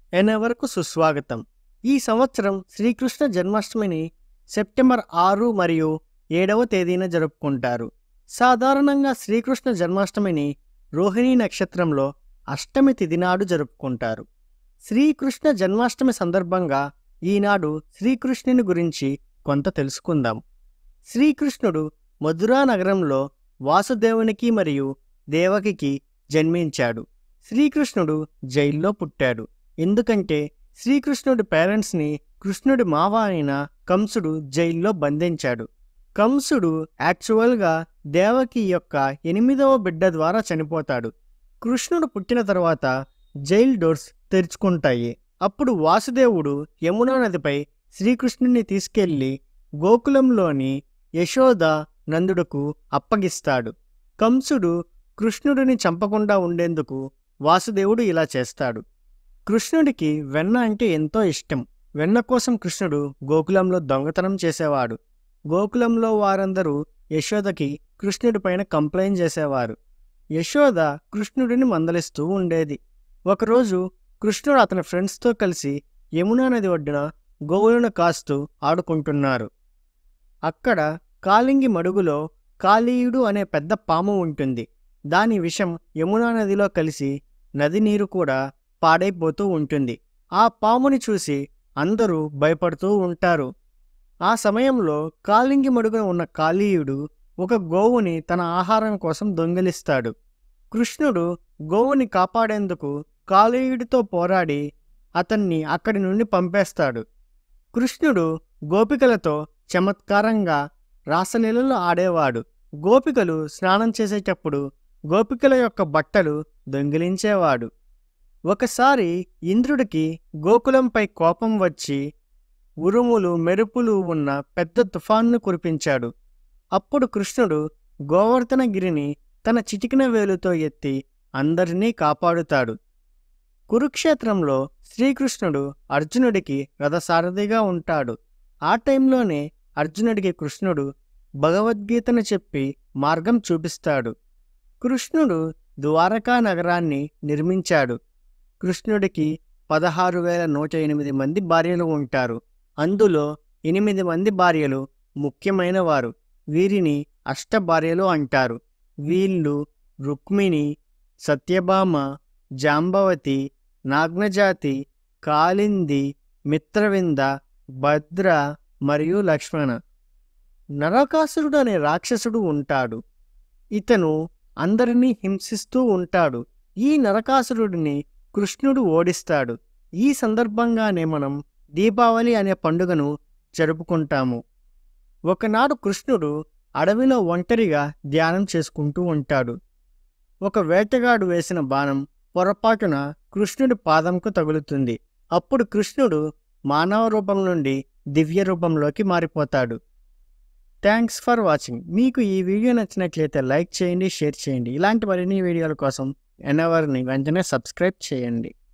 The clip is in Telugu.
ఎనెవర్కు సుస్వాగతం ఈ సంవత్సరం శ్రీకృష్ణ జన్మాష్టమిని సెప్టెంబర్ ఆరు మరియు ఏడవ తేదీన జరుపుకుంటారు సాధారణంగా శ్రీకృష్ణ జన్మాష్టమిని రోహిణీ నక్షత్రంలో అష్టమి తిథి నాడు జరుపుకుంటారు శ్రీకృష్ణ జన్మాష్టమి సందర్భంగా ఈనాడు శ్రీకృష్ణుని గురించి కొంత తెలుసుకుందాం శ్రీకృష్ణుడు మధురా నగరంలో వాసుదేవునికి మరియు దేవకికి జన్మించాడు శ్రీకృష్ణుడు జైల్లో పుట్టాడు ఎందుకంటే శ్రీకృష్ణుడి పేరెంట్స్ని కృష్ణుడి మావ అయిన కంసుడు జైల్లో బంధించాడు కంసుడు యాక్చువల్గా దేవకి యొక్క ఎనిమిదవ బిడ్డ ద్వారా చనిపోతాడు కృష్ణుడు పుట్టిన తర్వాత జైల్ డోర్స్ తెరుచుకుంటాయి అప్పుడు వాసుదేవుడు యమునా నదిపై శ్రీకృష్ణుని తీసుకెళ్లి గోకులంలోని యశోద నందుడుకు అప్పగిస్తాడు కంసుడు కృష్ణుడిని చంపకుండా ఉండేందుకు వాసుదేవుడు ఇలా చేస్తాడు కృష్ణుడికి వెన్న అంటే ఎంతో ఇష్టం వెన్న కోసం కృష్ణుడు గోకులంలో దొంగతనం చేసేవాడు గోకులంలో వారందరూ యశోదకి కృష్ణుడి పైన కంప్లైంట్ చేసేవారు యశోద కృష్ణుడిని మందలిస్తూ ఉండేది ఒకరోజు కృష్ణుడు అతని ఫ్రెండ్స్తో కలిసి యమునా నది ఒడ్డున గోవులను కాస్తూ ఆడుకుంటున్నారు అక్కడ కాలింగి మడుగులో కాళీయుడు అనే పెద్ద పాము ఉంటుంది దాని విషం యమునా నదిలో కలిసి నది నీరు కూడా పాడైపోతూ ఉంటుంది ఆ పాముని చూసి అందరూ భయపడుతూ ఉంటారు ఆ సమయంలో కాలింగి మడుగున ఉన్న కాళీయుడు ఒక గోవుని తన ఆహారం కోసం దొంగిలిస్తాడు కృష్ణుడు గోవుని కాపాడేందుకు కాళీయుడితో పోరాడి అతన్ని అక్కడి నుండి పంపేస్తాడు కృష్ణుడు గోపికలతో చమత్కారంగా రాసలీలలో ఆడేవాడు గోపికలు స్నానం చేసేటప్పుడు గోపికల యొక్క బట్టలు దొంగిలించేవాడు ఒకసారి ఇంద్రుడికి గోకులంపై కోపం వచ్చి ఉరుములు మెరుపులు ఉన్న పెద్ద తుఫాన్ను కురిపించాడు అప్పుడు కృష్ణుడు గోవర్ధనగిరిని తన చిటికిన వేలుతో ఎత్తి అందరినీ కాపాడుతాడు కురుక్షేత్రంలో శ్రీకృష్ణుడు అర్జునుడికి రథసారథిగా ఉంటాడు ఆ టైంలోనే అర్జునుడికి కృష్ణుడు భగవద్గీతను చెప్పి మార్గం చూపిస్తాడు కృష్ణుడు ద్వారకా నగరాన్ని నిర్మించాడు కృష్ణుడికి పదహారు వేల నూట ఎనిమిది మంది భార్యలు ఉంటారు అందులో ఎనిమిది మంది భార్యలు ముఖ్యమైన వారు వీరిని అష్టభార్యలు అంటారు వీళ్ళు రుక్మిణి సత్యభామ జాంబవతి నాగ్నజాతి కాలింది మిత్రవింద భద్ర మరియు లక్ష్మణ నరకాసురుడు అనే రాక్షసుడు ఉంటాడు ఇతను అందరినీ హింసిస్తూ ఉంటాడు ఈ నరకాసురుడిని కృష్ణుడు ఓడిస్తాడు ఈ సందర్భంగానే మనం దీపావళి అనే పండుగను జరుపుకుంటాము ఒకనాడు కృష్ణుడు అడవిలో ఒంటరిగా ధ్యానం చేసుకుంటూ ఉంటాడు ఒక వేటగాడు వేసిన బాణం పొరపాటున కృష్ణుడి పాదంకు తగులుతుంది అప్పుడు కృష్ణుడు మానవ రూపం నుండి దివ్య రూపంలోకి మారిపోతాడు థ్యాంక్స్ ఫర్ వాచింగ్ మీకు ఈ వీడియో నచ్చినట్లయితే లైక్ చేయండి షేర్ చేయండి ఇలాంటి మరిన్ని వీడియోల కోసం ఎనవర్ని వెంటనే సబ్స్క్రైబ్ చేయండి